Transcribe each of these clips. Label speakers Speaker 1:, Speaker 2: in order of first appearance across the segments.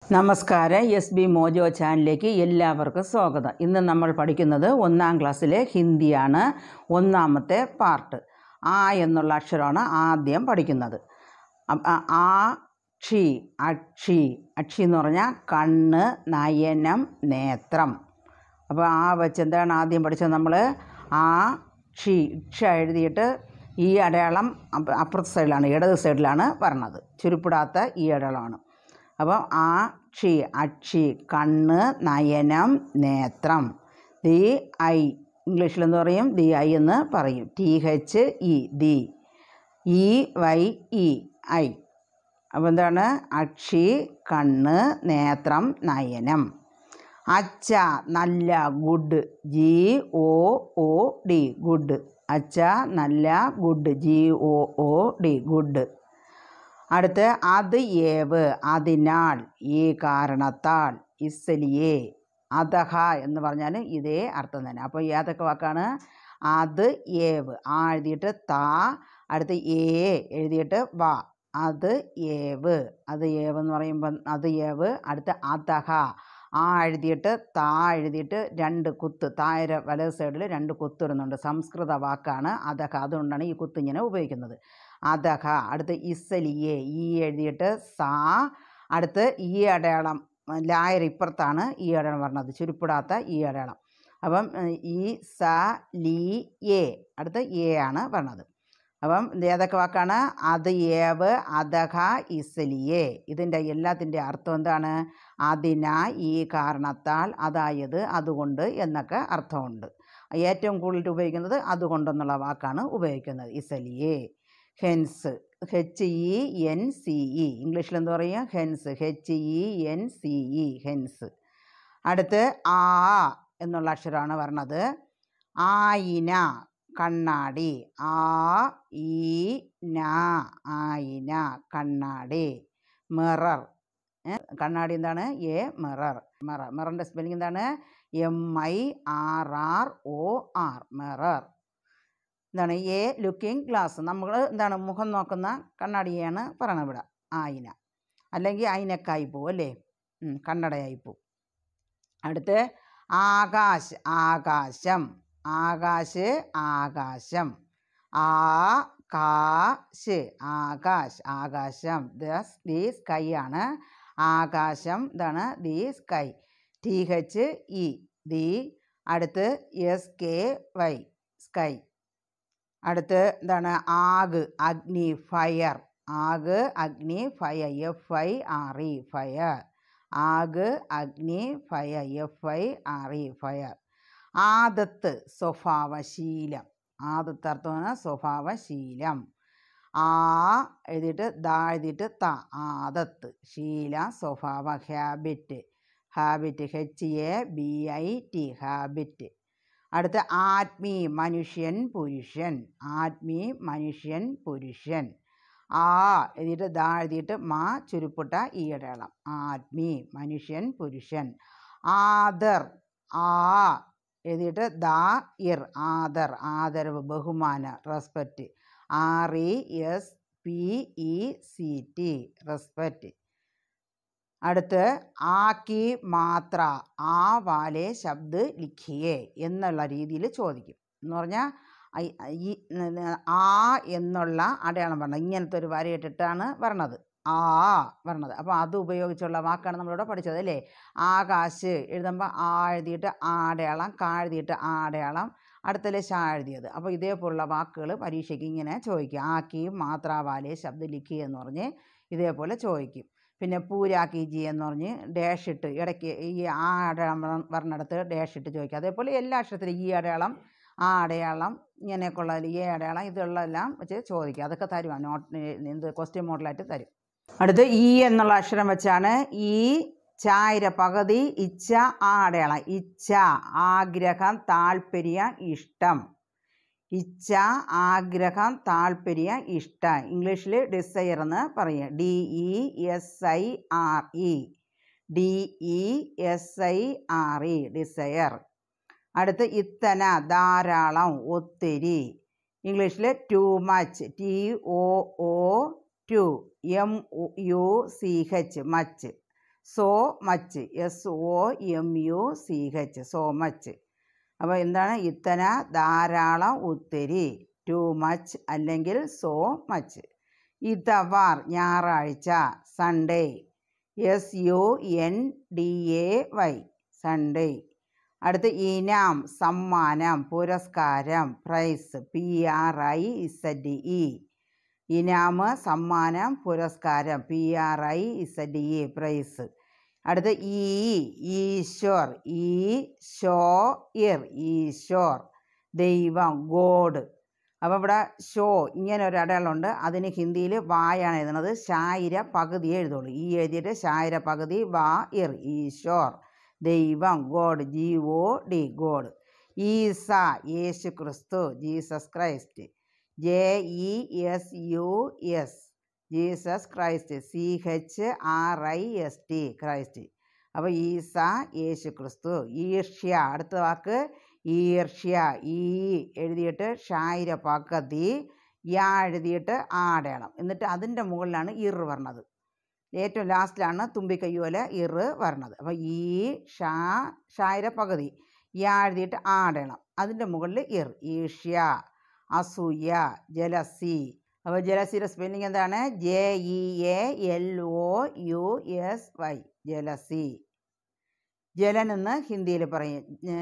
Speaker 1: നമസ്കാരം S B mojo ചാനലിലേക്ക് എല്ലാവർക്കും സ്വാഗതം ഇന്ന് നമ്മൾ പഠിക്കുന്നത് ഒന്നാം ക്ലാസ്സിലെ ഹിന്ദിയാണ് ഒന്നാമത്തെ പാർട്ട് ആ എന്നുള്ള അക്ഷരമാണ് ആദ്യം പഠിക്കുന്നത് അപ്പ- ആ- ആ ക്ഷി അക്ഷി അക്ഷി എന്ന് പറഞ്ഞാൽ കണ്ണ് നയനം നേത്രം അപ്പോൾ ആ വെച്ച് എന്താണ് ആദ്യം പഠിച്ചത് നമ്മൾ ആ ക്ഷി ഇക്ഷ എഴുതിയിട്ട് ഈ അടയാളം അപ്പ- അപ്പുറത്തെ സൈഡിലാണ് ഇടത് സൈഡിലാണ് വരണത് ചുരുപ്പിടാത്ത ഈ അടയാളമാണ് അപ്പം ആ ക്ഷി അക്ഷി കണ്ണ് നയനം നേത്രം ദി ഐ ഇംഗ്ലീഷിൽ എന്ന് പറയും ദി ഐ എന്ന് പറയും T H E the E Y E eye അപ്പോൾ എന്താണ് അക്ഷി കണ്ണ് നേത്രം നയനം അച്ച നല്ല good G O O D good അച്ച നല്ല good G O O D good അടുത്ത് അത് ഏവ് അതിനാൽ ഈ കാരണത്താൽ ഇസ്സലിയെ അതഹ എന്ന് പറഞ്ഞാൽ ഇതേ അർത്ഥം തന്നെ അപ്പോൾ ഏതൊക്കെ വാക്കാണ് അത് ഏവ് ആ എഴുതിയിട്ട് താ അടുത്ത് ഏ എഴുതിയിട്ട് വാ അത് ഏവ് അത് ഏവ് എന്ന് പറയുമ്പം അത് ഏവ് അടുത്ത് അതഹ ആ എഴുതിയിട്ട് താ എഴുതിയിട്ട് രണ്ട് കുത്ത് താഴെ വലത് സൈഡിൽ രണ്ട് കുത്തിടുന്നുണ്ട് സംസ്കൃത വാക്കാണ് അതഹ അതുകൊണ്ടാണ് ഈ കുത്ത് ഇങ്ങനെ ഉപയോഗിക്കുന്നത് അതഹ അടുത്ത് ഇസലിയെ ഈ എഴുതിയിട്ട് സാ അടുത്ത് ഈ അടയാളം ലായർ ഇപ്പുറത്താണ് ഈ അടയാളം പറഞ്ഞത് ചുരുപ്പിടാത്ത ഈ അടയാളം അപ്പം ഏഹ്, ഈ സ ലി എ അടുത്ത് എ ആണ് പറഞ്ഞത് അപ്പം ഇത് ഏതൊക്കെ വാക്കാണ് അത് ഏവ് അതഹ ഇസലിയെ ഇതിൻ്റെ എല്ലാത്തിൻ്റെ അർത്ഥം എന്താണ് അതിനാ ഈ കാരണത്താൽ അതായത് അതുകൊണ്ട് എന്നൊക്കെ അർത്ഥമുണ്ട് ഏറ്റവും കൂടുതൽ ഉപയോഗിക്കുന്നത് അതുകൊണ്ടെന്നുള്ള വാക്കാണ് ഉപയോഗിക്കുന്നത് ഇസലിയെ hence H E N C E ഇംഗ്ലീഷിൽ എന്താ പറയുക hence H E N C E hence അടുത്ത് ആ എന്നുള്ള അക്ഷരമാണ് പറഞ്ഞത് ആയിന കണ്ണാടി ആ ഈ ന ആയിന കണ്ണാടി മിറർ കണ്ണാടി എന്താണ് എ മിറർ മിറർ മിററിൻ്റെ സ്പെല്ലിംഗ് എന്താണ് M I R R O R mirror എന്താണ് എ ലുക്കിംഗ് ഗ്ലാസ് നമ്മൾ എന്താണ് മുഖം നോക്കുന്ന കണ്ണാടിയാണ് പറയണത് ഇവിടെ ആയിന അല്ലെങ്കിൽ അയിനക്കായി പോവും അല്ലേ ഉം, കണ്ണടയായി പോവും അടുത്ത് ആകാശ് ആകാശം ആകാശ് ആകാശം ആകാശ് ആകാശ് ആകാശം ദസ് ദി സ്കൈ ആണ് ആകാശം ഇതാണ് the sky T H E the അടുത്ത് എസ് കെ വൈ സ്കൈ അടുത്ത് എന്താണ് ആഗ് അഗ്നി ഫയർ ആഗ് അഗ്നി fire F I R E fire ആഗ് അഗ്നി fire F I R E fire ആദത്ത് സ്വഭാവശീലം ആദത്ത് അർത്ഥമാണ് സ്വഭാവശീലം ആ എഴുതിയിട്ട് ദാ എഴുതിയിട്ട് ത ആദത്ത് ശീല സ്വഭാവ habit habit H A B I T habit അടുത്ത ആത്മീ മനുഷ്യൻ പുരുഷൻ ആത്മീ മനുഷ്യൻ പുരുഷൻ ആ എഴുതിയിട്ട് ദാ എഴുതിയിട്ട് മാ ചുരുപ്പിട്ട ഈ അടയാളം ആത്മീ മനുഷ്യൻ പുരുഷൻ ആദർ ആ എഴുതിയിട്ട് ദാ ഇർ ആദർ ആദരവ് ബഹുമാന respect R E S P E C T respect അടുത്ത് ആക്കി മാത്ര ആ വാലെ ശബ്ദ് ലിഖിയേ എന്നുള്ള രീതിയിൽ ചോദിക്കും എന്ന് പറഞ്ഞാൽ ഈ ന- ന- ആ എന്നുള്ള അടയാളം പറഞ്ഞത് ഇങ്ങനത്തെ ഒരു വരയിട്ടിട്ടാണ് വരണത് ആ വരണത് അപ്പോൾ അത് ഉപയോഗിച്ചുള്ള വാക്കാണ് നമ്മളിവിടെ പഠിച്ചത് അല്ലേ ആകാശ് എഴുതുമ്പോൾ ആ എഴുതിയിട്ട് ആ അടയാളം കാ എഴുതിയിട്ട് ആ അടയാളം അടുത്തല്ലേ ഷാ എഴുതിയത് അപ്പോൾ ഇതേപോലുള്ള വാക്കുകൾ പരീക്ഷയ്ക്ക് ഇങ്ങനെ ചോദിക്കും ആക്കി മാത്രാവാലെ ശബ്ദ ലിഖി എന്ന് പറഞ്ഞ് ഇതേപോലെ ചോദിക്കും പിന്നെ പൂരാക്കി ജി എന്ന് പറഞ്ഞ് ഡാഷ് ഇട്ട് ഇടയ്ക്ക് ഈ ആ അടയാളം വര- വരണയിടത്ത് ഡാഷ് ഇട്ട് ചോദിക്കുക അതേപോലെ എല്ലാ അക്ഷരത്തിലും ഈ അടയാളം ആ അടയാളം ഇങ്ങനെയൊക്കെയുള്ള ഈ അടയാളം ഇതുള്ളതെല്ലാം വെച്ച് ചോദിക്കുക അതൊക്കെ തരുവാണ് നോട്ട് എന്ത് ക്വസ്റ്റ്യൻ മോഡലായിട്ട് തരും അടുത്ത് ഈ എന്നുള്ള അക്ഷരം വെച്ചാണ് ഈ ചായര പകുതി ഇച്ഛ ആ അടയാളം ഇച്ഛ ആഗ്രഹം താല്പര്യം ഇഷ്ടം ഇച്ഛ ആഗ്രഹം താല്പര്യം ഇഷ്ടം ഇംഗ്ലീഷിൽ ഡിസയർ എന്ന് പറയും D E S I R E D E S I R E desire അടുത്ത് ഇത്തന ധാരാളം ഒത്തിരി ഇംഗ്ലീഷിൽ too much T O O too M U C H much so much S O M U C H so much അപ്പോൾ എന്താണ് ഇത്തന ധാരാളം ഒത്തിരി ടു മച്ച് അല്ലെങ്കിൽ സോ മച്ച് ഇതവാർ ഞായറാഴ്ച Sunday S U N D A Y Sunday അടുത്ത് ഇനാം സമ്മാനം പുരസ്കാരം prize P R I Z E ഇനാമ് സമ്മാനം പുരസ്കാരം P R I Z E prize അടുത്ത് ഈ ഈശ്വർ ഈ ഷോ ഇർ ഈശ്വർ ദൈവം ഗോഡ് അപ്പോൾ ഇവിടെ ഷോ ഇങ്ങനെ ഒരു അടയാളമുണ്ട് അതിന് ഹിന്ദിയിൽ വായാണ് എഴുതുന്നത് ഷായിര പകുതി എഴുതുള്ളൂ ഈ എഴുതിയിട്ട് ഷായിര പകുതി വാ ഇർ ഈശ്വർ ദൈവം God G O D God ഈസ യേശു ക്രിസ്തു Jesus Christ J E S U S Jesus Christ C H R I S T Christ അപ്പോൾ ഈസ യേശു ക്രിസ്തു ഈർഷ്യ അടുത്ത വാക്ക് ഈർഷ്യ ഈ എഴുതിയിട്ട് ഷായിര പക്കത്തി യാ എഴുതിയിട്ട് ആടയണം എന്നിട്ട് അതിൻ്റെ മുകളിലാണ് ഇർ വരണത് ഏറ്റവും ലാസ്റ്റിലാണ് തുമ്പിക്കയ്യോല ഇർ വരണത് അപ്പോൾ ഈ ഷാ ഷായിര പകുതി യാ എഴുതിയിട്ട് ആടയണം അതിൻ്റെ മുകളിൽ ഇർ ഈഷ്യ അസൂയ ജലസി അപ്പോൾ ജലസിയുടെ സ്പെല്ലിംഗ് എന്താണ് J E A L O U S Y jealousy ജലൻ എന്ന് ഹിന്ദിയിൽ പറയും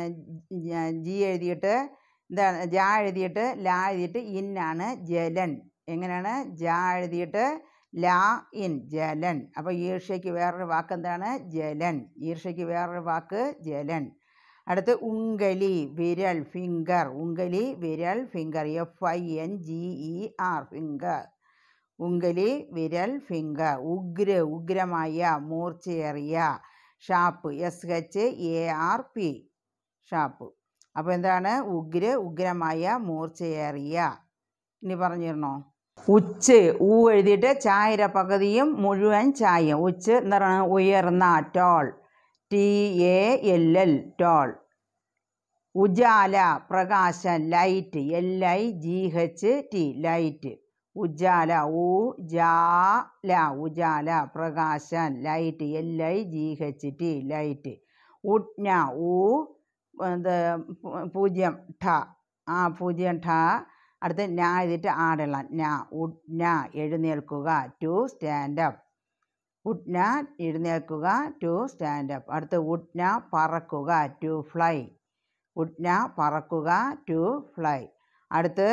Speaker 1: ജി എഴുതിയിട്ട് എന്താണ് ജാ എഴുതിയിട്ട് ലാ എഴുതിയിട്ട് ഇന്നാണ് ജലൻ എങ്ങനെയാണ് ജാ എഴുതിയിട്ട് ലാ ഇൻ ജലൻ അപ്പോൾ ഈർഷ്യയ്ക്ക് വേറൊരു വാക്ക് എന്താണ് ജലൻ ഈർഷ്യയ്ക്ക് വേറൊരു വാക്ക് ജലൻ അടുത്ത് ഉങ്കലി വിരൽ ഫിംഗർ ഉങ്കലി വിരൽ finger F I N G E R finger ഉങ്കലി വിരൽ ഫിംഗർ ഉഗ്ര ഉഗ്രമായ മൂർച്ചയേറിയ sharp S H A R P sharp അപ്പോൾ എന്താണ് ഉഗ്ര ഉഗ്രമായ മൂർച്ചയേറിയ ഇനി പറഞ്ഞിരുന്നോ ഉച്ച് ഊ എഴുതിയിട്ട് ചായര പകുതിയും മുഴുവൻ ചായം ഉച്ച് എന്താണ് ഉയർന്ന tall T A L L tall ഉജാല പ്രകാശം light L I G H T light ഉജാല ഉ ജാല ഉജാല പ്രകാശം light L I G H T light ഉഡ്ന ഉ ഇത് പൂജ്യം ഠ ആ പൂജ്യം ഠ അടുത്ത് ഞാ എഴുതിയിട്ട് ആടുള്ള ഞാ ഉഡ്ന എഴുന്നേൽക്കുക ടു സ്റ്റാൻഡ് അപ്പ് ഉഡ്ന എഴുന്നേൽക്കുക ടു സ്റ്റാൻഡ് അപ്പ് അടുത്ത് ഉഡ്ന പറക്കുക ടു ഫ്ലൈ ഉഡ്ന പറക്കുക ടു ഫ്ലൈ അടുത്ത്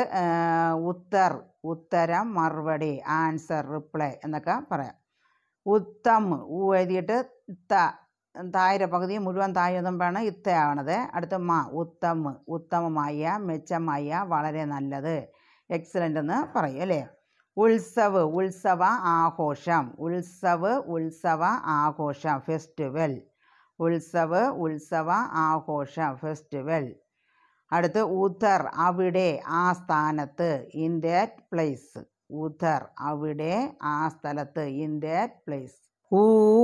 Speaker 1: ഉത്തർ ഉത്തരം മറുപടി ആൻസർ റിപ്ലൈ എന്നൊക്കെ പറയാം ഉത്തം ഊ എഴുതിയിട്ട് ത തായര പകുതി മുഴുവൻ തായതുമ്പോഴാണ് ഇത്തയാവണത് അടുത്ത് മ ഉത്തം ഉത്തമമായ മെച്ചമായ വളരെ നല്ലത് എക്സലൻ്റ് എന്ന് പറയും അല്ലേ ഉത്സവ് ഉത്സവ ആഘോഷം ഉത്സവ് ഉത്സവ ആഘോഷം ഫെസ്റ്റിവൽ ഉത്സവ് ഉത്സവ ആഘോഷം ഫെസ്റ്റിവൽ അടുത്ത് ഉത്തർ അവിടെ ആ സ്ഥാനത്ത് ഇൻ ദാറ്റ് പ്ലേസ് ഉത്തർ അവിടെ ആ സ്ഥലത്ത് ഇൻ ദാറ്റ് പ്ലേസ് ഊ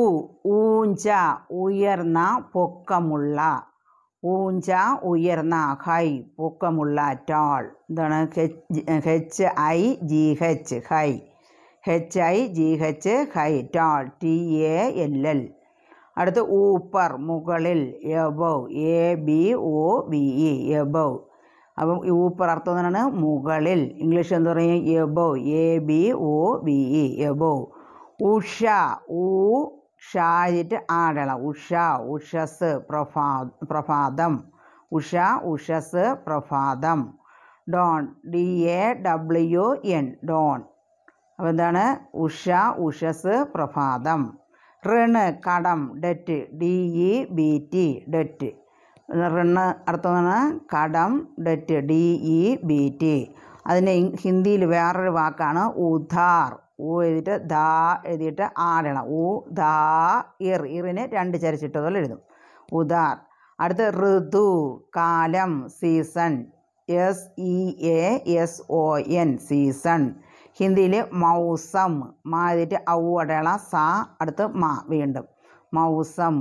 Speaker 1: ഊഞ്ച ഉയർന്ന പൊക്കമുള്ള ഊഞ്ച ഉയർന്ന ഹൈ പൊക്കമുള്ള ടോൾ എന്താണ് H I G H high H I G H high tall T A L L അടുത്ത് ഊപ്പർ മുകളിൽ above A B O B E above അപ്പം ഊപ്പർ അർത്ഥം എന്താണ് മുകളിൽ ഇംഗ്ലീഷ് എന്താ പറയും above A B O B E above ഉഷ ഊ ഷായിട്ട് ആടണം ഉഷ ഉഷസ് പ്രഭാ പ്രഭാതം ഉഷ ഉഷസ് പ്രഭാതം dawn D A W N dawn അപ്പോൾ എന്താണ് ഉഷ ഉഷസ് പ്രഭാതം ഋണ് കടം debt D E B T debt ഋണ് അർത്ഥമാണ് കടം debt D E B T അതിന് ഹിന്ദിയിൽ വേറൊരു വാക്കാണ് ഉധാർ ഊ എഴുതിയിട്ട് ദാ എഴുതിയിട്ട് ആടണം ഊ ദാ ഇർ ഇറിന് രണ്ട് ചരിച്ചിട്ടതുപോലെ എഴുതും ഉദാർ അടുത്ത് ഋതു കാലം season S E A S O N season ഹിന്ദിയിൽ മൗസം മാ എഴുതിയിട്ട് ഔ അടയാളം സാ അടുത്ത് മാ വീണ്ടും മൗസം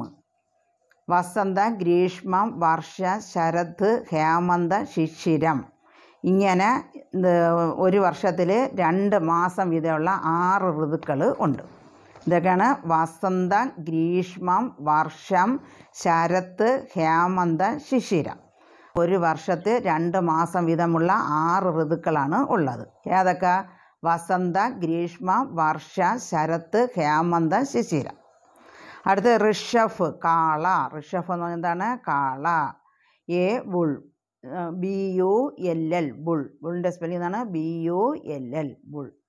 Speaker 1: വസന്ത ഗ്രീഷ്മം വർഷ ശരത് ഹേമന്ത ശിശിരം ഇങ്ങനെ ഇത് ഒരു വർഷത്തിൽ രണ്ട് മാസം വീതമുള്ള ആറ് ഋതുക്കൾ ഉണ്ട് ഇതൊക്കെയാണ് വസന്തം ഗ്രീഷ്മം വർഷം ശരത്ത് ഹേമന്തം ശിശിരം ഒരു വർഷത്തിൽ രണ്ട് മാസം വീതമുള്ള ആറ് ഋതുക്കളാണ് ഉള്ളത് ഏതൊക്കെ വസന്ത ഗ്രീഷ്മ വർഷ ശരത്ത് ഹേമന്ത ശിശിരം അടുത്ത് ഋഷഫ് കാള ഋഷഫ് എന്ന് പറഞ്ഞാൽ എന്താണ് കാള a bull B U L L bull ബുളിൻ്റെ സ്പെല്ലിംഗ് എന്താണ് B U L L bull